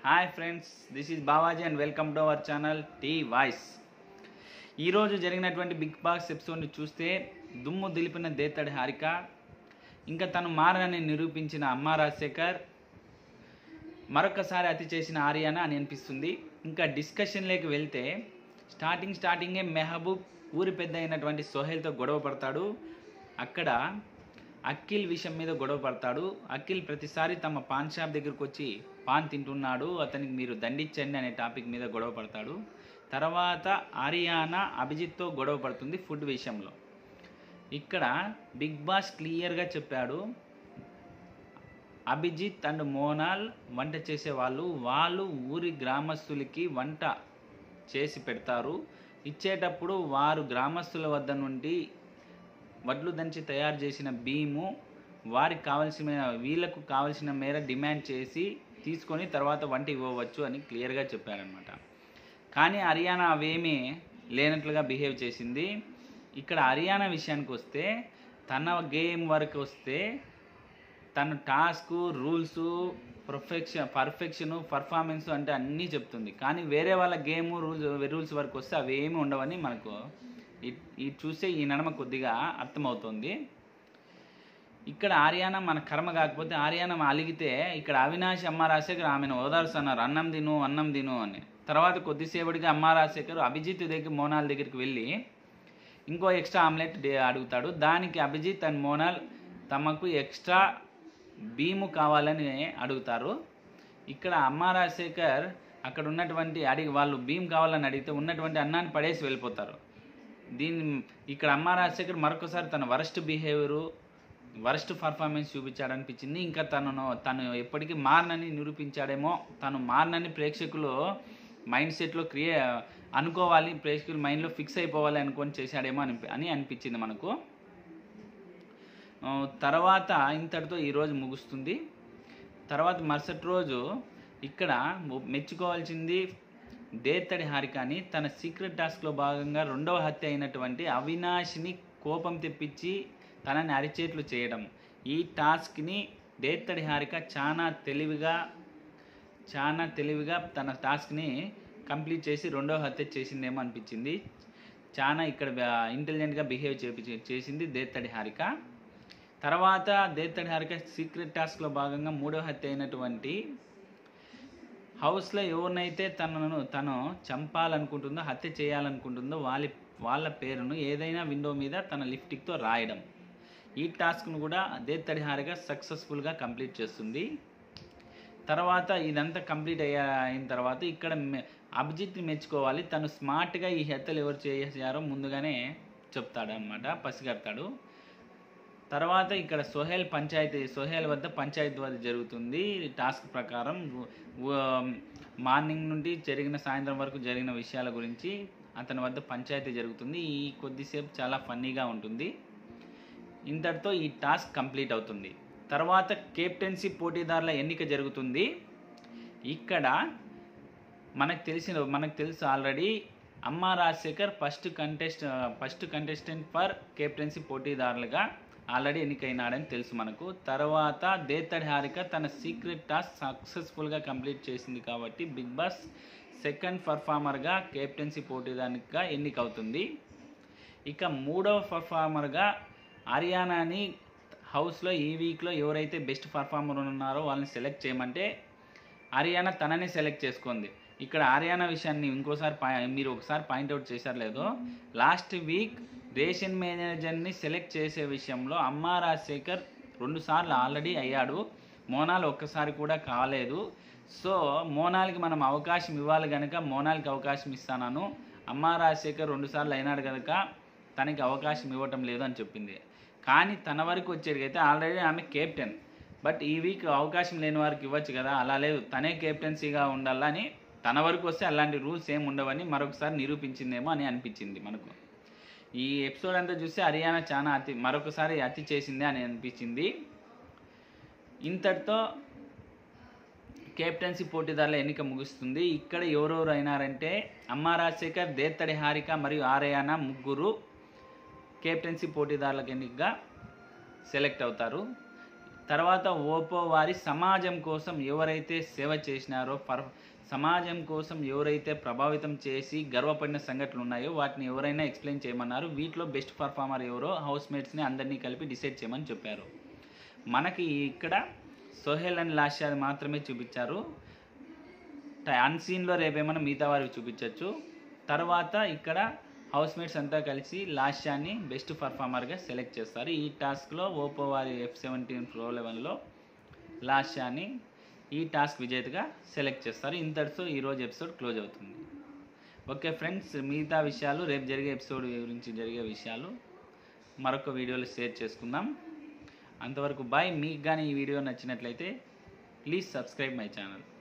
hi friends this is Bavaji and welcome to our channel T voice ఈరోజు జరిగినటువంటి big boss ఎపిసోడ్ని చూస్తే దుమ్ము దిలిపిన దేత్తడి హారిక ఇంకా తను మారని నిరూపించిన అమ్మ రాజశేఖర్ మరొకసారి అతి చేసిన ఆర్యానా అని అనిపిస్తుంది ఇంకా డిస్కషన్లోకి వెళ్తే స్టార్టింగ్ స్టార్టింగే మెహబూబ్ ఊరి పెద్ద అయినటువంటి సోహెల్తో గొడవ పడతాడు అక్కడ అఖిల్ విషయం మీద గొడవ పడతాడు అఖిల్ ప్రతిసారి తమ పాన్ షాప్ దగ్గరకు వచ్చి పాన్ తింటున్నాడు అతనికి మీరు దండించండి అనే టాపిక్ మీద గొడవ పడతాడు తర్వాత ఆరియానా అభిజిత్తో గొడవ పడుతుంది ఫుడ్ విషయంలో ఇక్కడ బిగ్ బాస్ క్లియర్గా చెప్పాడు అభిజిత్ అండ్ మోనాల్ వంట చేసేవాళ్ళు వాళ్ళు ఊరి గ్రామస్తులకి వంట చేసి పెడతారు ఇచ్చేటప్పుడు వారు గ్రామస్తుల వద్ద నుండి వడ్లు దంచి తయారు చేసిన బీము వారికి కావలసిన వీళ్ళకు కావలసిన మేర డిమాండ్ చేసి తీసుకొని తర్వాత వంట ఇవ్వవచ్చు అని క్లియర్గా చెప్పారనమాట కానీ హర్యానా అవేమీ లేనట్లుగా బిహేవ్ చేసింది ఇక్కడ హర్యానా విషయానికి వస్తే తన గేమ్ వరకు వస్తే తన task rules perfection perfection performance అంటే అన్నీ చెప్తుంది కానీ వేరే వాళ్ళ గేమ్ రూల్స్ రూల్స్ వరకు వస్తే అవి ఏమి ఉండవని మనకు ఇది చూస్తే ఈ నడమ కొద్దిగా అర్థమవుతుంది ఇక్కడ ఆర్యాన మన కర్మ కాకపోతే ఆర్యాన అలిగితే ఇక్కడ అవినాష్ అమ్మ రాజశేఖర్ ఆమెను ఓదార్స్తున్నారు అన్నం తిను అన్నం తిను అని తర్వాత కొద్దిసేపటికి అమ్మ రాజశేఖర్ అభిజిత్ దగ్గర మోనాల్ దగ్గరికి వెళ్ళి ఇంకో ఎక్స్ట్రా ఆమ్లెట్ డే- అడుగుతాడు దానికి అభిజిత్ అండ్ మోనాల్ తమకు ఎక్స్ట్రా బీము కావాలని అడుగుతారు ఇక్కడ అమ్మ రాజశేఖర్ అక్కడ ఉన్నటువంటి అడిగి వాళ్ళు భీమ్ కావాలని అడిగితే ఉన్నటువంటి అన్నాన్ని పడేసి వెళ్ళిపోతారు దీన్ని ఇక్కడ అమ్మ రాజశేఖర్ మరొకసారి తన వరస్ట్ బిహేవియరు వరస్ట్ పర్ఫార్మెన్స్ చూపించాడనిపించింది ఇంకా తనను తను ఎప్పటికీ మారనని నిరూపించాడేమో తను మారనని ప్రేక్షకులు మైండ్ సెట్లో క్రియే అనుకోవాలి ప్రేక్షకులు మైండ్లో ఫిక్స్ అయిపోవాలి అనుకొని చేశాడేమో అని అని అనిపించింది మనకు ఆ, తర్వాత ఇంతటితో ఈరోజు ముగుస్తుంది తర్వాత మరుసటి రోజు ఇక్కడ ము- మెచ్చుకోవాల్సింది దేత్తడి హారికాని తన సీక్రెట్ టాస్క్లో భాగంగా రెండవ హత్య అయినటువంటి అవినాష్ని కోపం తెప్పించి తనని అరిచేట్లు చేయడం ఈ టాస్క్ని దేత్తడి హారిక చాలా తెలివిగా చాలా తెలివిగా తన టాస్క్ని కంప్లీట్ చేసి రెండవ హత్య చేసిందేమో అనిపించింది చాలా ఇక్కడ ఇంటెలిజెంట్గా బిహేవ్ చేపి చేసింది దేత్తడి హారిక తర్వాత దేత్తడి హారిక సీక్రెట్ టాస్క్లో భాగంగా మూడవ హత్య అయినటువంటి హౌస్లో ఎవరినైతే తనను తను చంపాలనుకుంటుందో హత్య చేయాలనుకుంటుందో వాళ్ళ వాళ్ళ పేరును ఏదైనా విండో మీద తన లిఫ్టిక్తో రాయడం ఈ టాస్క్ను కూడా దేత్తడి హారిక సక్సెస్ఫుల్గా కంప్లీట్ చేస్తుంది తర్వాత ఇదంతా కంప్లీట్ అయ్యా అయిన తర్వాత ఇక్కడ మె- అభిజిత్ని మెచ్చుకోవాలి తను స్మార్ట్గా ఈ హత్యలు ఎవరు చేశారో ముందుగానే చెప్తాడు అనమాట పసిగడతాడు తర్వాత ఇక్కడ సోహెల్ పంచాయతీ సోహెల్ వద్ద పంచాయతీ వద్ద జరుగుతుంది టాస్క్ ప్రకారం ఉ- ఉ- మార్నింగ్ నుండి జరిగిన సాయంత్రం వరకు జరిగిన విషయాల గురించి అతని వద్ద పంచాయతీ జరుగుతుంది ఈ కొద్దిసేపు చాలా ఫన్నీగా ఉంటుంది ఇంతటితో ఈ టాస్క్ కంప్లీట్ అవుతుంది తర్వాత కెప్టెన్సీ పోటీదారుల ఎన్నిక జరుగుతుంది ఇక్కడ మనకు తెలిసిన మనకు తెలుసు already Amma Rajasekhar first contest first contestant for captaincy పోటీదారులుగా ఆల్రెడీ ఎన్నికైనాడని తెలుసు మనకు తర్వాత దేత్తడి హారిక తన సీక్రెట్ టాస్క్ సక్సెస్ఫుల్గా కంప్లీట్ చేసింది కాబట్టి బిగ్ బాస్ సెకండ్ పర్ఫార్మర్గా కెప్టెన్సీ పోటీదారునిగా ఎన్నికవుతుంది ఇక మూడవ పర్ఫార్మర్గా హర్యానాని హౌస్లో ఈ వీక్లో ఎవరైతే బెస్ట్ పర్ఫార్మర్ ఉన్నారో వాళ్ళని సెలెక్ట్ చేయమంటే హర్యానా తనని సెలెక్ట్ చేసుకుంది ఇక్కడ హర్యానా విషయాన్ని ఇంకోసారి పా- మీరు ఒకసారి పాయింట్అవుట్ చేశారు లేదో లాస్ట్ వీక్ రేషన్ మేనేజర్ని సెలెక్ట్ చేసే విషయంలో అమ్మా రాజశేఖర్ రెండు సార్లు ఆల్రెడీ అయ్యాడు మోనాల్ ఒక్కసారి కూడా కాలేదు సో మోనాల్కి మనం అవకాశం ఇవ్వాలి కనుక మోనాల్కి అవకాశం ఇస్తాను అమ్మా రాజశేఖర్ రెండు సార్లు అయినాడు కనుక తనకి అవకాశం ఇవ్వటం లేదు అని చెప్పింది కానీ తన వరకు వచ్చేటికైతే ఆల్రెడీ ఆమె కెప్టెన్ బట్ ఈ వీక్ అవకాశం లేని వారికి ఇవ్వచ్చు కదా అలా లేదు తనే కెప్టెన్సీగా ఉండాలని తన వరకు వస్తే అలాంటి రూల్స్ ఏమి ఉండవని మరొకసారి నిరూపించిందేమో అని అనిపించింది మనకు ఈ ఎపిసోడ్ అంతా చూస్తే హర్యానా చాలా అతి మరొకసారి అతి చేసిందే అని అనిపించింది ఇంతటితో కెప్టెన్సీ పోటీదారుల ఎన్నిక ముగుస్తుంది ఇక్కడ ఎవరెవరు అయినారంటే అమ్మ రాజశేఖర్ దేత్తడి హారిక మరియు ఆర్యానా ముగ్గురు కెప్టెన్సీ పోటీదారులకు ఎన్నికగా సెలెక్ట్ అవుతారు తర్వాత ఓపో వారి సమాజం కోసం ఎవరైతే సేవ చేసినారో పర్ సమాజం కోసం ఎవరైతే ప్రభావితం చేసి గర్వపడిన సంఘటనలు ఉన్నాయో వాటిని ఎవరైనా ఎక్స్ప్లెయిన్ చేయమన్నారు వీటిలో బెస్ట్ పర్ఫార్మర్ ఎవరో హౌస్ మేట్స్ని అందరినీ కలిపి డిసైడ్ చేయమని చెప్పారు మనకి ఇక్కడ సోహెల్ అండ్ లాషా మాత్రమే చూపించారు అన్సీన్లో రేపేమైనా మిగతా వారికి చూపించవచ్చు తర్వాత ఇక్కడ హౌస్ మేట్స్ అంతా కలిసి లాష్యాని బెస్ట్ పర్ఫార్మర్గా సెలెక్ట్ చేస్తారు ఈ టాస్క్లో ఓపో వారి ఎఫ్ సెవెంటీన్ ప్రో లెవెన్లో లాష్యాని ఈ టాస్క్ విజేతగా సెలెక్ట్ చేస్తారు ఇంతటితో ఈరోజు ఎపిసోడ్ క్లోజ్ అవుతుంది ఓకే ఫ్రెండ్స్ మిగతా విషయాలు రేపు జరిగే ఎపిసోడ్ గురించి జరిగే విషయాలు మరొక వీడియోలో షేర్ చేసుకుందాం అంతవరకు బాయ్ మీకు కానీ ఈ వీడియో నచ్చినట్లయితే ప్లీజ్ సబ్స్క్రైబ్ మై ఛానల్